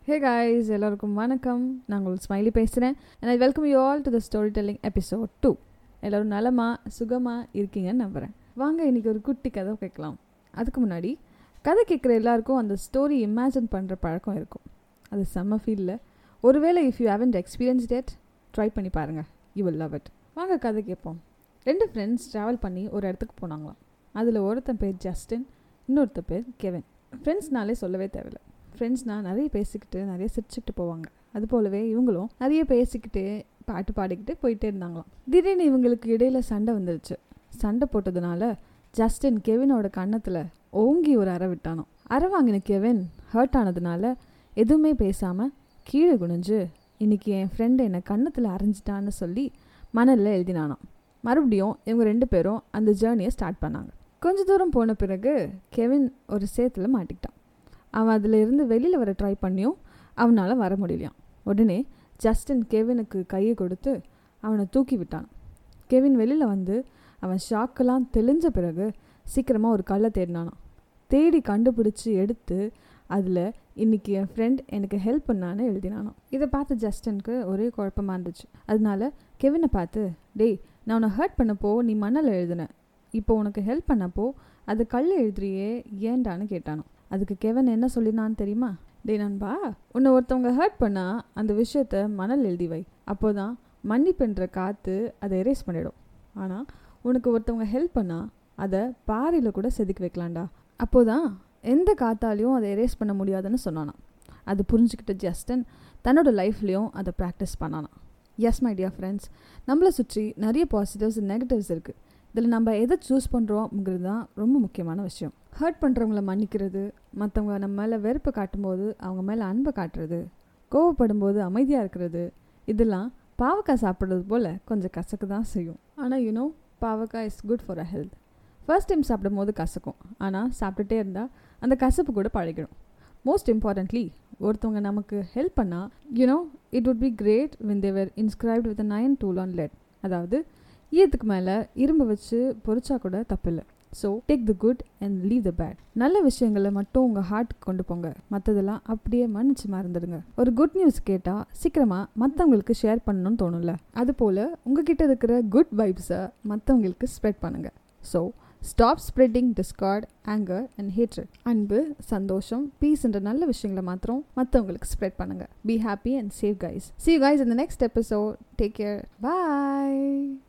hey guys எல்லாருக்கும் வணக்கம் நான் உங்கள் ஸ்மைலி பேசுகிறேன் and I welcome you all to the story telling episode two எல்லோரும் நலமா சுகமாக இருக்கீங்கன்னு நம்புகிறேன் வாங்க இன்றைக்கி ஒரு குட்டி கதை கேட்கலாம் அதுக்கு முன்னாடி கதை கேட்குற எல்லாருக்கும் அந்த ஸ்டோரி இமேஜின் பண்ணுற பழக்கம் இருக்கும் அது செம்ம ஃபீலில் ஒருவேளை if you haven't experience that try பண்ணி பாருங்கள் யூ வில் லவ் இட் வாங்க கதை கேட்போம் ரெண்டு ஃப்ரெண்ட்ஸ் ட்ராவல் பண்ணி ஒரு இடத்துக்கு போனாங்களாம் அதில் ஒருத்தன் பேர் ஜஸ்டின் இன்னொருத்த பேர் கெவின் ஃப்ரெண்ட்ஸ்னாலே சொல்லவே தேவையில்லை ஃப்ரெண்ட்ஸ்னால் நிறைய பேசிக்கிட்டு நிறைய சிரிச்சுக்கிட்டு போவாங்க அது போலவே இவங்களும் நிறைய பேசிக்கிட்டு பாட்டு பாடிக்கிட்டு போயிட்டே இருந்தாங்களாம் திடீர்னு இவங்களுக்கு இடையில சண்டை வந்துருச்சு சண்டை போட்டதுனால ஜஸ்டின் கெவினோட கன்னத்தில் ஓங்கி ஒரு அறை விட்டானோ அறை வாங்கின கெவின் ஹர்ட் ஆனதுனால எதுவுமே பேசாமல் கீழே குனிஞ்சு இன்னைக்கு என் ஃப்ரெண்டு என்னை கன்னத்தில் அரைஞ்சிட்டான்னு சொல்லி மணலில் எழுதினானாம் மறுபடியும் இவங்க ரெண்டு பேரும் அந்த ஜேர்னியை ஸ்டார்ட் பண்ணாங்க கொஞ்ச தூரம் போன பிறகு கெவின் ஒரு சேத்துல மாட்டிக்கிட்டான் அவன் அதில் இருந்து வெளியில் வர ட்ரை பண்ணியும் அவனால் வர முடியலையாம் உடனே ஜஸ்டின் கெவினுக்கு கையை கொடுத்து அவனை தூக்கி விட்டான் கெவின் வெளியில் வந்து அவன் ஷாக்கெல்லாம் தெளிஞ்ச பிறகு சீக்கிரமாக ஒரு கல்லை தேடினானான் தேடி கண்டுபிடிச்சி எடுத்து அதில் இன்னைக்கு என் ஃப்ரெண்ட் எனக்கு ஹெல்ப் பண்ணான்னு எழுதினானாம் இதை பார்த்து ஜஸ்டினுக்கு ஒரே குழப்பமாக இருந்துச்சு அதனால கெவினை பார்த்து டேய் நான் உன்னை ஹர்ட் பண்ணப்போ நீ மண்ணில் எழுதின இப்போ உனக்கு ஹெல்ப் பண்ணப்போ அது கல் எழுதுறியே ஏன்டான்னு கேட்டானோ அதுக்கு கெவன் என்ன சொல்லினான்னு தெரியுமா டே நண்பா உன்னை ஒருத்தவங்க ஹர்ட் பண்ணால் அந்த விஷயத்த மணல் எழுதி வை அப்போதான் மன்னிப்புன்ற காற்று அதை எரேஸ் பண்ணிடும் ஆனால் உனக்கு ஒருத்தவங்க ஹெல்ப் பண்ணால் அதை பாறையில் கூட செதுக்கி வைக்கலாம்டா அப்போதான் எந்த காத்தாலையும் அதை எரேஸ் பண்ண முடியாதுன்னு சொன்னானாம் அது புரிஞ்சுக்கிட்ட ஜஸ்டன் தன்னோட லைஃப்லேயும் அதை ப்ராக்டிஸ் பண்ணானாம் எஸ் மை டியர் ஃப்ரெண்ட்ஸ் நம்மளை சுற்றி நிறைய பாசிட்டிவ்ஸ் நெகட்டிவ்ஸ் இருக்குது இதில் நம்ம எதை சூஸ் பண்ணுறோம்ங்கிறது தான் ரொம்ப முக்கியமான விஷயம் ஹர்ட் பண்ணுறவங்கள மன்னிக்கிறது மற்றவங்க நம்ம மேலே வெறுப்பை காட்டும்போது அவங்க மேலே அன்பை காட்டுறது கோவப்படும் போது அமைதியாக இருக்கிறது இதெல்லாம் பாவக்காய் சாப்பிட்றது போல் கொஞ்சம் கசக்கு தான் செய்யும் ஆனால் you know pavakkai is good for a health first time சாப்பிடும் போது கசக்கும் ஆனால் சாப்பிட்டுட்டே இருந்தால் அந்த கசப்பு கூட பழகிடும் மோஸ்ட் இம்பார்ட்டன்ட்லி ஒருத்தவங்க நமக்கு ஹெல்ப் பண்ணால் you know it would be great when they're inscribed with iron tool on lead அதாவது ஈயத்துக்கு மேலே இரும்பு வச்சு பொறிச்சா கூட தப்பில்லை so take the good and leave the bad நல்ல விஷயங்களை மட்டும் உங்கள் ஹார்ட்டுக்கு கொண்டு போங்க மற்றதெல்லாம் அப்படியே மன்னிச்சு மறந்துடுங்க ஒரு குட் நியூஸ் கேட்டால் சீக்கிரமாக மற்றவங்களுக்கு ஷேர் பண்ணணும்னு தோணும்ல அதுபோல் உங்ககிட்ட இருக்கிற குட் வைப்ஸை மற்றவங்களுக்கு ஸ்ப்ரெட் பண்ணுங்கள் so stop spreading discord anger and hatred அன்பு சந்தோஷம் பீஸ்ன்ற நல்ல விஷயங்களை மாத்திரம் மற்றவங்களுக்கு ஸ்ப்ரெட் பண்ணுங்கள் be happy and safe guys see guys இந்த நெக்ஸ்ட் எபிசோட் டேக் கேர் பாய்